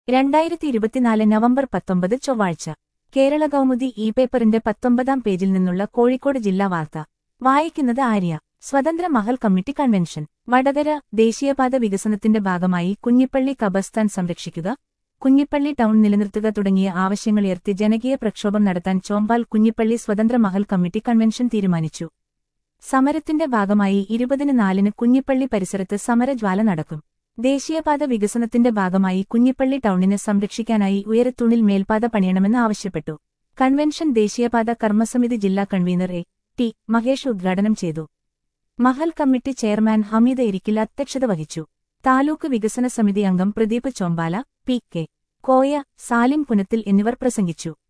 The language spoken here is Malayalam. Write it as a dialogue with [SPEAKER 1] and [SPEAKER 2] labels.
[SPEAKER 1] രണ്ടായിരത്തി ഇരുപത്തിനാല് നവംബർ പത്തൊമ്പത് ചൊവ്വാഴ്ച കേരള കൗമുദി ഇ പേപ്പറിന്റെ പത്തൊമ്പതാം പേജിൽ നിന്നുള്ള കോഴിക്കോട് ജില്ലാ വാർത്ത വായിക്കുന്നത് ആര്യ സ്വതന്ത്ര മഹൽ കമ്മിറ്റി കൺവെൻഷൻ വടകര ദേശീയപാത വികസനത്തിന്റെ ഭാഗമായി കുഞ്ഞിപ്പള്ളി കബർസ്ഥാൻ സംരക്ഷിക്കുക കുഞ്ഞിപ്പള്ളി ടൗൺ നിലനിർത്തുക തുടങ്ങിയ ആവശ്യങ്ങളുയർത്തി ജനകീയ പ്രക്ഷോഭം നടത്താൻ ചോമ്പാൽ കുഞ്ഞിപ്പള്ളി സ്വതന്ത്ര മഹൽ കമ്മിറ്റി കൺവെൻഷൻ തീരുമാനിച്ചു സമരത്തിന്റെ ഭാഗമായി ഇരുപതിന് നാലിന് കുഞ്ഞിപ്പള്ളി പരിസരത്ത് സമരജ്വാല നടക്കും ദേശീയപാത വികസനത്തിന്റെ ഭാഗമായി കുഞ്ഞിപ്പള്ളി ടൗണിനെ സംരക്ഷിക്കാനായി ഉയരത്തൂണിൽ മേൽപ്പാത പണിയണമെന്ന് ആവശ്യപ്പെട്ടു കൺവെൻഷൻ ദേശീയപാത കർമ്മസമിതി ജില്ലാ കൺവീനർ എ ടി മഹേഷ് ഉദ്ഘാടനം ചെയ്തു മഹൽ കമ്മിറ്റി ചെയർമാൻ ഹമീദ ഇരിക്കിൽ അധ്യക്ഷത വഹിച്ചു താലൂക്ക് വികസന സമിതി അംഗം പ്രദീപ് ചോമ്പാല പി കെ കോയ സാലിം പുനത്തിൽ എന്നിവർ പ്രസംഗിച്ചു